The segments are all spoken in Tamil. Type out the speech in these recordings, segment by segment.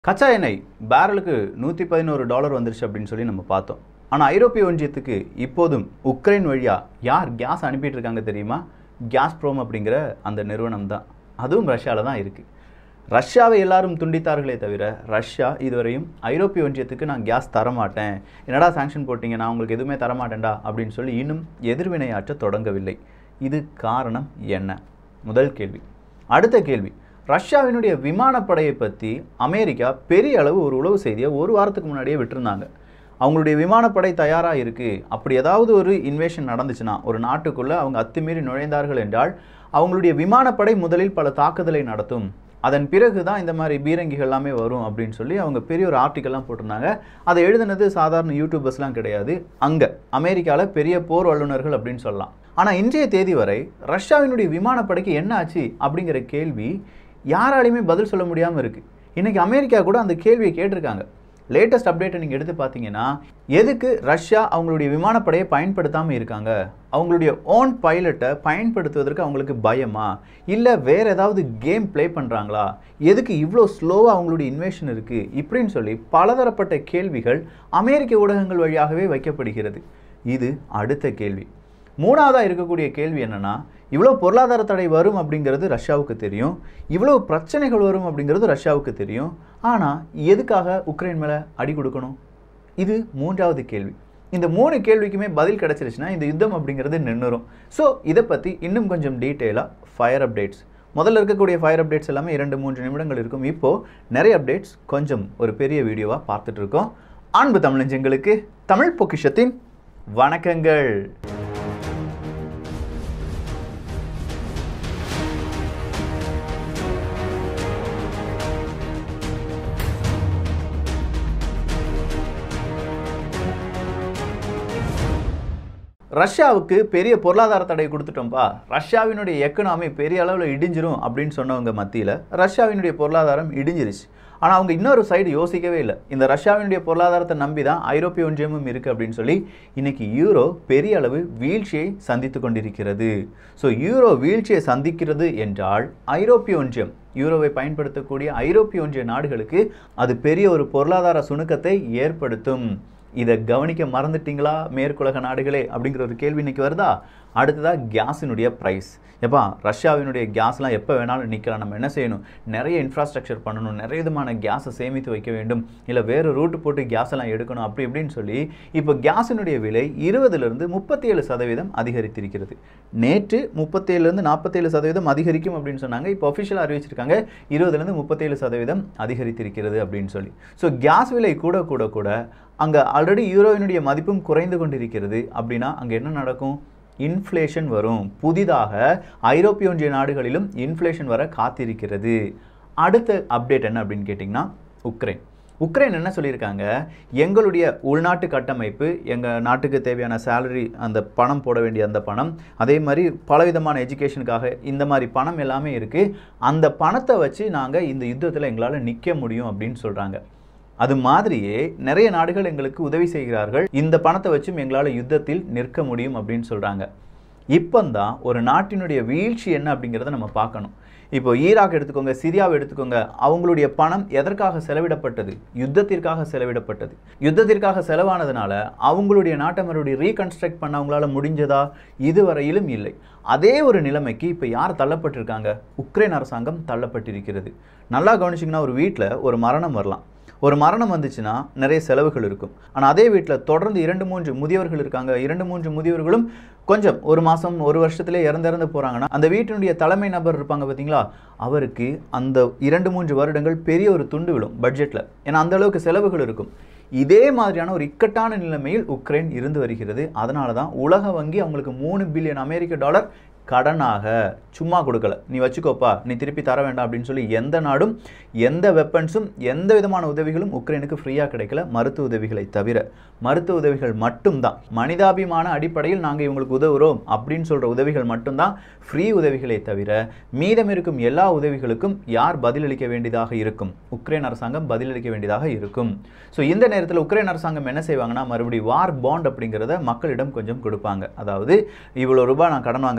கச்சா எண்ணெய் பேரலுக்கு நூற்றி பதினோரு டாலர் வந்துருச்சு அப்படின்னு சொல்லி நம்ம பார்த்தோம் ஆனால் ஐரோப்பிய ஒன்றியத்துக்கு இப்போதும் உக்ரைன் வழியாக யார் கேஸ் அனுப்பிட்டு இருக்காங்க தெரியுமா கேஸ் ப்ரோம் அப்படிங்கிற அந்த நிறுவனம் தான் அதுவும் ரஷ்யாவில் தான் இருக்குது ரஷ்யாவை எல்லாரும் துண்டித்தார்களே தவிர ரஷ்யா இதுவரையும் ஐரோப்பிய ஒன்றியத்துக்கு நான் கேஸ் தரமாட்டேன் என்னடா சாங்ஷன் போட்டீங்க நான் உங்களுக்கு எதுவுமே தரமாட்டேன்டா அப்படின்னு சொல்லி இன்னும் எதிர்வினையாற்ற தொடங்கவில்லை இது காரணம் என்ன முதல் கேள்வி அடுத்த கேள்வி ரஷ்யாவினுடைய விமானப்படையை பற்றி அமெரிக்கா பெரிய அளவு ஒரு உளவு செய்தியை ஒரு வாரத்துக்கு முன்னாடியே விட்டிருந்தாங்க அவங்களுடைய விமானப்படை தயாராக இருக்குது அப்படி ஏதாவது ஒரு இன்வேஷன் நடந்துச்சுன்னா ஒரு நாட்டுக்குள்ளே அவங்க அத்துமீறி நுழைந்தார்கள் என்றால் அவங்களுடைய விமானப்படை முதலில் பல தாக்குதலை நடத்தும் அதன் பிறகு தான் இந்த மாதிரி பீரங்கிகள் எல்லாமே வரும் அப்படின்னு சொல்லி அவங்க பெரிய ஒரு ஆர்டிக்கல்லாம் போட்டிருந்தாங்க அதை எழுதுனது சாதாரண யூடியூபர்ஸ்லாம் கிடையாது அங்கே அமெரிக்காவில் பெரிய போர் வல்லுநர்கள் அப்படின்னு சொல்லலாம் ஆனால் இன்றைய தேதி வரை ரஷ்யாவினுடைய விமானப்படைக்கு என்ன ஆச்சு அப்படிங்கிற கேள்வி யாராலையுமே பதில் சொல்ல முடியாமல் இருக்குது இன்றைக்கி அமெரிக்கா கூட அந்த கேள்வியை கேட்டிருக்காங்க லேட்டஸ்ட் அப்டேட்டை நீங்கள் எடுத்து பார்த்தீங்கன்னா எதுக்கு ரஷ்யா அவங்களுடைய விமானப்படையை பயன்படுத்தாமல் இருக்காங்க அவங்களுடைய ஓன் பைலட்டை பயன்படுத்துவதற்கு அவங்களுக்கு பயமா இல்லை வேறு ஏதாவது கேம் ப்ளே பண்ணுறாங்களா எதுக்கு இவ்வளோ ஸ்லோவாக அவங்களுடைய இன்வேஷன் இருக்குது இப்படின்னு சொல்லி பலதரப்பட்ட கேள்விகள் அமெரிக்க ஊடகங்கள் வழியாகவே வைக்கப்படுகிறது இது அடுத்த கேள்வி மூணாவதாக இருக்கக்கூடிய கேள்வி என்னென்னா இவ்வளோ பொருளாதார தடை வரும் அப்படிங்கிறது ரஷ்யாவுக்கு தெரியும் இவ்வளோ பிரச்சனைகள் வரும் அப்படிங்கிறது ரஷ்யாவுக்கு தெரியும் ஆனால் எதுக்காக உக்ரைன் மேலே அடி கொடுக்கணும் இது மூன்றாவது கேள்வி இந்த மூணு கேள்விக்குமே பதில் கிடச்சிருச்சுன்னா இந்த யுத்தம் அப்படிங்கிறது நின்றுரும் ஸோ இதை பற்றி இன்னும் கொஞ்சம் டீட்டெயிலாக ஃபயர் அப்டேட்ஸ் முதல்ல இருக்கக்கூடிய ஃபயர் அப்டேட்ஸ் எல்லாமே இரண்டு மூன்று நிமிடங்கள் இருக்கும் இப்போது நிறைய அப்டேட்ஸ் கொஞ்சம் ஒரு பெரிய வீடியோவாக பார்த்துட்டு இருக்கோம் அன்பு தமிழஞ்சங்களுக்கு தமிழ் பொக்கிஷத்தின் வணக்கங்கள் ரஷ்யாவுக்கு பெரிய பொருளாதார தடை கொடுத்துட்டோம்ப்பா ரஷ்யாவினுடைய எக்கனாமி பெரிய அளவில் இடிஞ்சிரும் அப்படின்னு சொன்னவங்க மத்தியில் ரஷ்யாவினுடைய பொருளாதாரம் இடிஞ்சிருச்சு ஆனால் அவங்க இன்னொரு சைடு யோசிக்கவே இல்லை இந்த ரஷ்யாவினுடைய பொருளாதாரத்தை நம்பி தான் ஐரோப்பிய ஒன்றியமும் இருக்குது அப்படின்னு சொல்லி இன்னைக்கு யூரோ பெரிய அளவு வீழ்ச்சியை சந்தித்து கொண்டிருக்கிறது ஸோ யூரோ வீழ்ச்சியை சந்திக்கிறது என்றால் ஐரோப்பிய ஒன்றியம் யூரோவை பயன்படுத்தக்கூடிய ஐரோப்பிய ஒன்றிய நாடுகளுக்கு அது பெரிய ஒரு பொருளாதார சுணுக்கத்தை ஏற்படுத்தும் இதை கவனிக்க மறந்துட்டீங்களா மேற்குலக நாடுகளே அப்படிங்கிற ஒரு கேள்வி இன்னைக்கு வருதா அடுத்ததாக கேஸினுடைய ப்ரைஸ் எப்பா ரஷ்யாவினுடைய கேஸ்லாம் எப்போ வேணாலும் நிற்கலாம் நம்ம என்ன செய்யணும் நிறைய இன்ஃப்ராஸ்ட்ரக்சர் பண்ணணும் நிறைய விதமான கேஸை சேமித்து வைக்க வேண்டும் இல்லை வேறு ரூட்டு போட்டு கேஸ் எல்லாம் எடுக்கணும் அப்படி இப்படின்னு சொல்லி இப்போ கேஸினுடைய விலை இருபதுலேருந்து முப்பத்தி ஏழு சதவீதம் அதிகரித்திருக்கிறது நேற்று முப்பத்தேழுலேருந்து நாற்பத்தேழு சதவீதம் அதிகரிக்கும் அப்படின்னு சொன்னாங்க இப்போ அஃபிஷியலாக அறிவிச்சிருக்காங்க இருபதுலேருந்து முப்பத்தேழு சதவீதம் அதிகரித்திருக்கிறது அப்படின்னு சொல்லி ஸோ கேஸ் விலை கூட கூட கூட அங்கே ஆல்ரெடி யூரோவினுடைய மதிப்பும் குறைந்து கொண்டிருக்கிறது அப்படின்னா அங்கே என்ன நடக்கும் இன்ஃப்ளேஷன் வரும் புதிதாக ஐரோப்பிய ஒன்றிய நாடுகளிலும் இன்ஃப்ளேஷன் வர காத்திருக்கிறது அடுத்த அப்டேட் என்ன அப்படின்னு கேட்டிங்கன்னா உக்ரைன் உக்ரைன் என்ன சொல்லியிருக்காங்க எங்களுடைய உள்நாட்டு கட்டமைப்பு எங்கள் நாட்டுக்கு தேவையான சேலரி அந்த பணம் போட வேண்டிய அந்த பணம் அதே மாதிரி பலவிதமான எஜுகேஷனுக்காக இந்த மாதிரி பணம் எல்லாமே இருக்குது அந்த பணத்தை வச்சு நாங்கள் இந்த யுத்தத்தில் எங்களால் நிற்க முடியும் அப்படின்னு சொல்கிறாங்க அது மாதிரியே நிறைய நாடுகள் எங்களுக்கு உதவி செய்கிறார்கள் இந்த பணத்தை வச்சும் எங்களால் யுத்தத்தில் நிற்க முடியும் அப்படின்னு சொல்கிறாங்க இப்போந்தான் ஒரு நாட்டினுடைய வீழ்ச்சி என்ன அப்படிங்கிறத நம்ம பார்க்கணும் இப்போ ஈராக் எடுத்துக்கோங்க சிரியாவை எடுத்துக்கோங்க அவங்களுடைய பணம் எதற்காக செலவிடப்பட்டது யுத்தத்திற்காக செலவிடப்பட்டது யுத்தத்திற்காக செலவானதுனால அவங்களுடைய நாட்டை மறுபடியும் ரீகன்ஸ்ட்ரக்ட் பண்ண அவங்களால முடிஞ்சதா இதுவரையிலும் இல்லை அதே ஒரு நிலைமைக்கு இப்போ யார் தள்ளப்பட்டிருக்காங்க உக்ரைன் அரசாங்கம் தள்ளப்பட்டிருக்கிறது நல்லா கவனிச்சிங்கன்னா ஒரு வீட்டில் ஒரு மரணம் வரலாம் ஒரு மரணம் வந்துச்சுன்னா நிறைய செலவுகள் இருக்கும் ஆனால் அதே வீட்டில் தொடர்ந்து இரண்டு மூன்று முதியவர்கள் இருக்காங்க இரண்டு மூன்று முதியவர்களும் கொஞ்சம் ஒரு மாதம் ஒரு வருஷத்துலேயே இறந்து இறந்து போகிறாங்கன்னா அந்த வீட்டினுடைய தலைமை நபர் இருப்பாங்க பார்த்தீங்களா அவருக்கு அந்த இரண்டு மூன்று வருடங்கள் பெரிய ஒரு துண்டு விழும் பட்ஜெட்டில் ஏன்னா அந்த அளவுக்கு செலவுகள் இருக்கும் இதே மாதிரியான ஒரு இக்கட்டான நிலைமையில் உக்ரைன் இருந்து வருகிறது அதனால தான் உலக வங்கி அவங்களுக்கு மூணு பில்லியன் அமெரிக்க டாலர் கடனாக சும்மா கொடுக்கல நீ வச்சுக்கோப்பா நீ திருப்பி தர வேண்டாம் அப்படின்னு சொல்லி எந்த நாடும் எந்த வெப்பன்ஸும் எந்த விதமான உதவிகளும் உக்ரைனுக்கு ஃப்ரீயாக கிடைக்கல மருத்துவ உதவிகளை தவிர மருத்துவ உதவிகள் மட்டும்தான் மனிதாபிமான அடிப்படையில் நாங்கள் இவங்களுக்கு உதவுறோம் அப்படின்னு சொல்கிற உதவிகள் மட்டும்தான் ஃப்ரீ உதவிகளை தவிர மீதம் இருக்கும் எல்லா உதவிகளுக்கும் யார் பதிலளிக்க வேண்டியதாக இருக்கும் உக்ரைன் அரசாங்கம் பதிலளிக்க வேண்டியதாக இருக்கும் ஸோ இந்த நேரத்தில் உக்ரைன் அரசாங்கம் என்ன செய்வாங்கன்னா மறுபடியும் வார் பாண்ட் அப்படிங்கிறத மக்களிடம் கொஞ்சம் கொடுப்பாங்க அதாவது இவ்வளோ ரூபாய் நான் கடன் வாங்குறேன்ப்பா இல்லை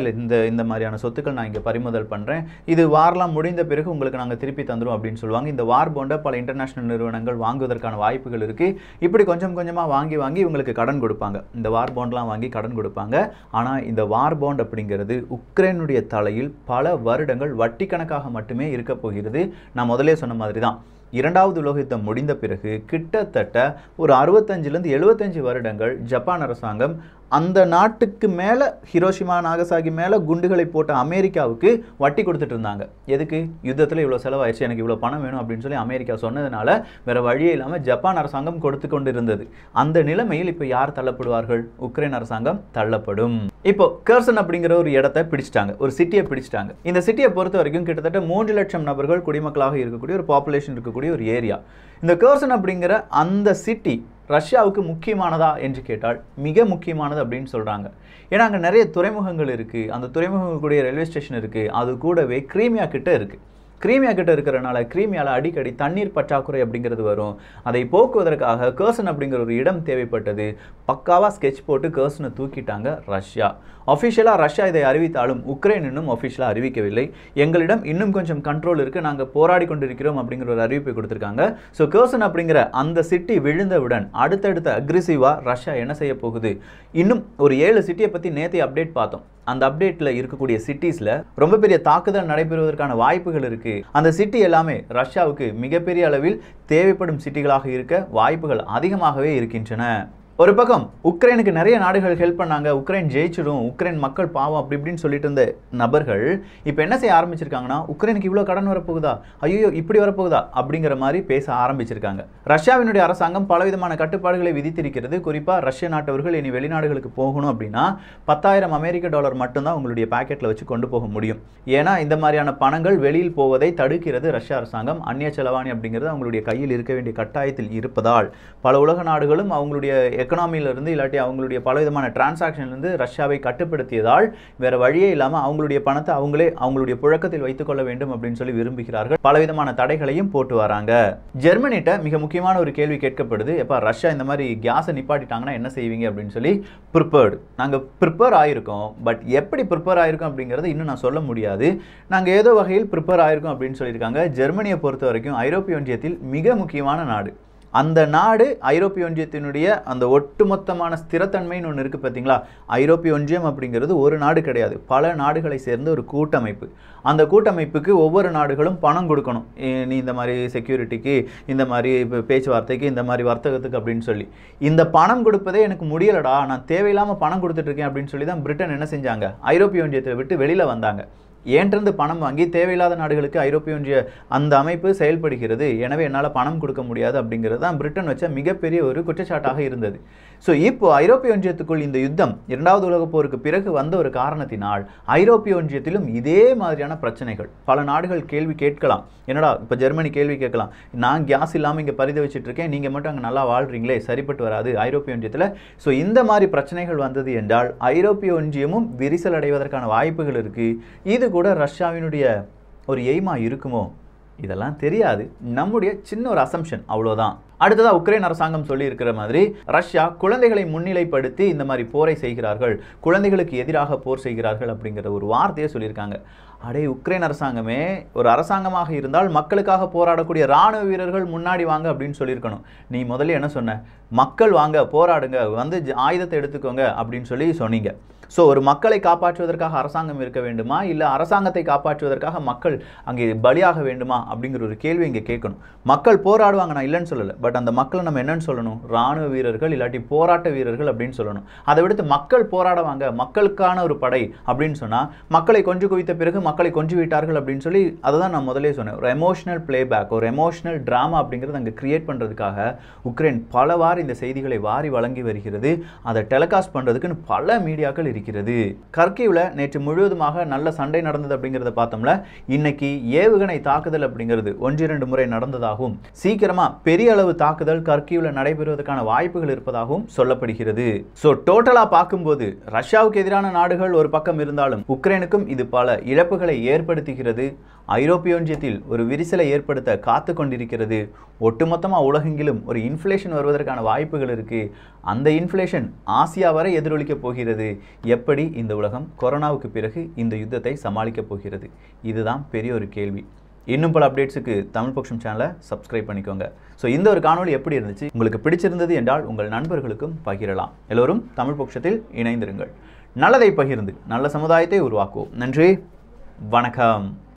இல்லை இந்த இந்த மாதிரியான சொத்துக்கள் நான் இங்கே பறிமுதல் பண்ணுறேன் இது வார்லாம் முடிந்த பிறகு உங்களுக்கு நாங்கள் திருப்பி தந்துடும் அப்படின்னு சொல்லுவாங்க இந்த வார் போண்ட பல இன்டர்நேஷனல் நிறுவனங்கள் வாங்குவதற்கான வாய்ப்புகள் இருக்குது இப்படி கொஞ்சம் கொஞ்சமாக வாங்கி வாங்கி இவங்களுக்கு கடன் கொடுப்பாங்க இந்த வார் பாண்ட்லாம் வாங்கி கடன் கொடுப்பாங்க ஆனால் இந்த வார் பாண்ட் அப்படிங்கிறது உக்ரைனுடைய தலையில் பல வருடங்கள் வட்டி கணக்காக மட்டுமே இருக்க போகிறது நான் முதலே சொன்ன மாதிரி தான் இரண்டாவது உலக யுத்தம் முடிந்த பிறகு கிட்டத்தட்ட ஒரு அறுபத்தஞ்சிலேருந்து எழுபத்தஞ்சு வருடங்கள் ஜப்பான் அரசாங்கம் அந்த நாட்டுக்கு மேலே ஹிரோஷிமா நாகசாகி மேலே குண்டுகளை போட்ட அமெரிக்காவுக்கு வட்டி கொடுத்துட்டு இருந்தாங்க எதுக்கு யுத்தத்தில் இவ்வளோ செலவாயிடுச்சு எனக்கு இவ்வளோ பணம் வேணும் அப்படின்னு சொல்லி அமெரிக்கா சொன்னதுனால வேறு வழியே இல்லாமல் ஜப்பான் அரசாங்கம் கொடுத்து கொண்டு இருந்தது அந்த நிலைமையில் இப்போ யார் தள்ளப்படுவார்கள் உக்ரைன் அரசாங்கம் தள்ளப்படும் இப்போ கர்சன் அப்படிங்கிற ஒரு இடத்தை பிடிச்சிட்டாங்க ஒரு சிட்டியை பிடிச்சிட்டாங்க இந்த சிட்டியை பொறுத்த வரைக்கும் கிட்டத்தட்ட மூன்று லட்சம் நபர்கள் குடிமக்களாக இருக்கக்கூடிய ஒரு பாப்புலேஷன் இருக்கக்கூடிய ஒரு ஏரியா இந்த கர்சன் அப்படிங்கிற அந்த சிட்டி ரஷ்யாவுக்கு முக்கியமானதா என்று கேட்டால் மிக முக்கியமானது அப்படின்னு சொல்கிறாங்க ஏன்னா அங்கே நிறைய துறைமுகங்கள் இருக்குது அந்த துறைமுகங்கள் கூடிய ரயில்வே ஸ்டேஷன் இருக்குது அது கூடவே கிரீமியா கிட்ட இருக்குது கிரீமியா கிட்ட இருக்கிறனால கிரீமியாவில் அடிக்கடி தண்ணீர் பற்றாக்குறை அப்படிங்கிறது வரும் அதை போக்குவதற்காக கர்சன் அப்படிங்கிற ஒரு இடம் தேவைப்பட்டது பக்காவாக ஸ்கெட்ச் போட்டு கர்சனை தூக்கிட்டாங்க ரஷ்யா அஃபிஷியலாக ரஷ்யா இதை அறிவித்தாலும் உக்ரைன் இன்னும் அஃபிஷியலாக அறிவிக்கவில்லை எங்களிடம் இன்னும் கொஞ்சம் கண்ட்ரோல் இருக்குது நாங்கள் போராடி கொண்டிருக்கிறோம் அப்படிங்கிற ஒரு அறிவிப்பை கொடுத்துருக்காங்க ஸோ கர்சன் அப்படிங்கிற அந்த சிட்டி விழுந்தவுடன் அடுத்தடுத்த அக்ரிசிவாக ரஷ்யா என்ன செய்ய போகுது இன்னும் ஒரு ஏழு சிட்டியை பற்றி நேற்று அப்டேட் பார்த்தோம் அந்த அப்டேட்டில் இருக்கக்கூடிய சிட்டிஸில் ரொம்ப பெரிய தாக்குதல் நடைபெறுவதற்கான வாய்ப்புகள் இருக்குது அந்த சிட்டி எல்லாமே ரஷ்யாவுக்கு மிகப்பெரிய அளவில் தேவைப்படும் சிட்டிகளாக இருக்க வாய்ப்புகள் அதிகமாகவே இருக்கின்றன ஒரு பக்கம் உக்ரைனுக்கு நிறைய நாடுகள் ஹெல்ப் பண்ணாங்க உக்ரைன் ஜெயிச்சிடும் உக்ரைன் மக்கள் பாவம் அப்படி இப்படின்னு சொல்லிட்டு இருந்த நபர்கள் இப்போ என்ன செய்ய ஆரம்பிச்சிருக்காங்கன்னா உக்ரைனுக்கு இவ்வளோ கடன் வரப்போகுதா ஐயோ இப்படி வரப்போகுதா அப்படிங்கிற மாதிரி பேச ஆரம்பிச்சிருக்காங்க ரஷ்யாவினுடைய அரசாங்கம் பலவிதமான கட்டுப்பாடுகளை விதித்திருக்கிறது குறிப்பாக ரஷ்ய நாட்டவர்கள் இனி வெளிநாடுகளுக்கு போகணும் அப்படின்னா பத்தாயிரம் அமெரிக்க டாலர் மட்டும்தான் உங்களுடைய பாக்கெட்டில் வச்சு கொண்டு போக முடியும் ஏன்னா இந்த மாதிரியான பணங்கள் வெளியில் போவதை தடுக்கிறது ரஷ்ய அரசாங்கம் அந்நிய செலவாணி அப்படிங்கிறது அவங்களுடைய கையில் இருக்க வேண்டிய கட்டாயத்தில் இருப்பதால் பல உலக நாடுகளும் அவங்களுடைய எக்கனாமியிலிருந்து இல்லாட்டி அவங்களுடைய பலவிதமான டிரான்சாக்ஷன்லேருந்து ரஷ்யாவை கட்டுப்படுத்தியதால் வேற வழியே இல்லாமல் அவங்களுடைய பணத்தை அவங்களே அவங்களுடைய புழக்கத்தில் வைத்துக்கொள்ள வேண்டும் அப்படின்னு சொல்லி விரும்புகிறார்கள் பலவிதமான தடைகளையும் போட்டு வராங்க ஜெர்மனிட்ட மிக முக்கியமான ஒரு கேள்வி கேட்கப்படுது எப்போ ரஷ்யா இந்த மாதிரி கேஸை நிப்பாட்டிட்டாங்கன்னா என்ன செய்வீங்க அப்படின்னு சொல்லி ப்ரிப்பேர்டு நாங்கள் ப்ரிப்பேர் ஆயிருக்கோம் பட் எப்படி ப்ரிப்பேர் ஆயிருக்கோம் அப்படிங்கிறது இன்னும் நான் சொல்ல முடியாது நாங்கள் ஏதோ வகையில் ப்ரிப்பேர் ஆயிருக்கோம் அப்படின்னு சொல்லியிருக்காங்க ஜெர்மனியை பொறுத்த வரைக்கும் ஐரோப்பிய ஒன்றியத்தில் மிக முக்கியமான நாடு அந்த நாடு ஐரோப்பிய ஒன்றியத்தினுடைய அந்த ஒட்டுமொத்தமான ஸ்திரத்தன்மைன்னு ஒன்று இருக்குது பார்த்தீங்களா ஐரோப்பிய ஒன்றியம் அப்படிங்கிறது ஒரு நாடு கிடையாது பல நாடுகளை சேர்ந்த ஒரு கூட்டமைப்பு அந்த கூட்டமைப்புக்கு ஒவ்வொரு நாடுகளும் பணம் கொடுக்கணும் ஏ, நீ இந்த மாதிரி செக்யூரிட்டிக்கு இந்த மாதிரி இப்போ பேச்சுவார்த்தைக்கு இந்த மாதிரி வர்த்தகத்துக்கு அப்படின்னு சொல்லி இந்த பணம் கொடுப்பதே எனக்கு முடியலடா நான் தேவையில்லாமல் பணம் கொடுத்துட்டு இருக்கேன் அப்படின்னு சொல்லி தான் பிரிட்டன் என்ன செஞ்சாங்க ஐரோப்பிய ஒன்றியத்தை விட்டு வெளியில் வந்தாங்க ஏன்றிருந்து பணம் வாங்கி தேவையில்லாத நாடுகளுக்கு ஐரோப்பிய ஒன்றிய அந்த அமைப்பு செயல்படுகிறது எனவே என்னால் பணம் கொடுக்க முடியாது அப்படிங்கிறது தான் பிரிட்டன் வச்ச மிகப்பெரிய ஒரு குற்றச்சாட்டாக இருந்தது ஸோ இப்போ ஐரோப்பிய ஒன்றியத்துக்குள் இந்த யுத்தம் இரண்டாவது உலகப் போருக்கு பிறகு வந்த ஒரு காரணத்தினால் ஐரோப்பிய ஒன்றியத்திலும் இதே மாதிரியான பிரச்சனைகள் பல நாடுகள் கேள்வி கேட்கலாம் என்னடா இப்போ ஜெர்மனி கேள்வி கேட்கலாம் நான் கேஸ் இல்லாமல் இங்கே பரித வச்சுட்டு இருக்கேன் நீங்கள் மட்டும் அங்கே நல்லா வாழ்றீங்களே சரிப்பட்டு வராது ஐரோப்பிய ஒன்றியத்தில் ஸோ இந்த மாதிரி பிரச்சனைகள் வந்தது என்றால் ஐரோப்பிய ஒன்றியமும் விரிசல் அடைவதற்கான வாய்ப்புகள் இருக்குது இது கூட ரஷ்யாவினுடைய ஒரு எய்மா இருக்குமோ இதெல்லாம் தெரியாது நம்முடைய சின்ன ஒரு அசம்ஷன் அவ்வளோதான் அடுத்ததா உக்ரைன் அரசாங்கம் சொல்லியிருக்கிற மாதிரி ரஷ்யா குழந்தைகளை முன்னிலைப்படுத்தி இந்த மாதிரி போரை செய்கிறார்கள் குழந்தைகளுக்கு எதிராக போர் செய்கிறார்கள் அப்படிங்கிற ஒரு வார்த்தையை சொல்லியிருக்காங்க அடே உக்ரைன் அரசாங்கமே ஒரு அரசாங்கமாக இருந்தால் மக்களுக்காக போராடக்கூடிய ராணுவ வீரர்கள் முன்னாடி வாங்க அப்படின்னு சொல்லியிருக்கணும் நீ முதல்ல என்ன சொன்ன மக்கள் வாங்க போராடுங்க வந்து ஜ- ஆயுதத்தை எடுத்துக்கோங்க அப்படின்னு சொல்லி சொன்னீங்க ஸோ ஒரு மக்களை காப்பாற்றுவதற்காக அரசாங்கம் இருக்க வேண்டுமா இல்லை அரசாங்கத்தை காப்பாற்றுவதற்காக மக்கள் அங்கே பலியாக வேண்டுமா அப்படிங்கிற ஒரு கேள்வி இங்கே கேட்கணும் மக்கள் போராடுவாங்க நான் இல்லைன்னு சொல்லலை பட் அந்த மக்களை நம்ம என்னன்னு சொல்லணும் ராணுவ வீரர்கள் இல்லாட்டி போராட்ட வீரர்கள் அப்படின்னு சொல்லணும் அதை விடுத்து மக்கள் போராடுவாங்க மக்களுக்கான ஒரு படை அப்படின்னு சொன்னால் மக்களை கொஞ்சு குவித்த பிறகு மக்களை கொஞ்சு விட்டார்கள் அப்படின்னு சொல்லி அதை தான் நான் முதலே சொன்னேன் ஒரு எமோஷனல் பிளேபேக் ஒரு எமோஷனல் ட்ராமா அப்படிங்கிறது அங்கே கிரியேட் பண்ணுறதுக்காக உக்ரைன் பலவாறு இந்த செய்திகளை வாரி வழங்கி வருகிறது அதை டெலிகாஸ்ட் பண்ணுறதுக்குன்னு பல மீடியாக்கள் இருக்கிறது கர்கிவில் நேற்று முழுவதுமாக நல்ல சண்டை நடந்தது அப்படிங்கிறத பார்த்தோம்ல இன்னைக்கு ஏவுகணை தாக்குதல் அப்படிங்கிறது ஒன்றிரண்டு முறை நடந்ததாகவும் சீக்கிரமா பெரிய அளவு தாக்குதல் கர்கிவில் நடைபெறுவதற்கான வாய்ப்புகள் இருப்பதாகவும் சொல்லப்படுகிறது ஸோ டோட்டலா பார்க்கும்போது ரஷ்யாவுக்கு எதிரான நாடுகள் ஒரு பக்கம் இருந்தாலும் உக்ரைனுக்கும் இது பல இழப்புகளை ஏற்படுத்துகிறது ஐரோப்பிய ஒன்றியத்தில் ஒரு விரிசலை ஏற்படுத்த காத்து கொண்டிருக்கிறது ஒட்டுமொத்தமாக உலகெங்கிலும் ஒரு இன்ஃப்ளேஷன் வருவதற்கான வாய்ப்புகள் இருக்குது அந்த இன்ஃப்ளேஷன் ஆசியா வரை எதிரொலிக்கப் போகிறது எப்படி இந்த உலகம் கொரோனாவுக்கு பிறகு இந்த யுத்தத்தை சமாளிக்கப் போகிறது இதுதான் பெரிய ஒரு கேள்வி இன்னும் பல அப்டேட்ஸுக்கு தமிழ் பக்ஷம் சேனலை சப்ஸ்கிரைப் பண்ணிக்கோங்க ஸோ இந்த ஒரு காணொளி எப்படி இருந்துச்சு உங்களுக்கு பிடிச்சிருந்தது என்றால் உங்கள் நண்பர்களுக்கும் பகிரலாம் எல்லோரும் தமிழ் பக்ஷத்தில் இணைந்திருங்கள் நல்லதை பகிர்ந்து நல்ல சமுதாயத்தை உருவாக்குவோம் நன்றி வணக்கம்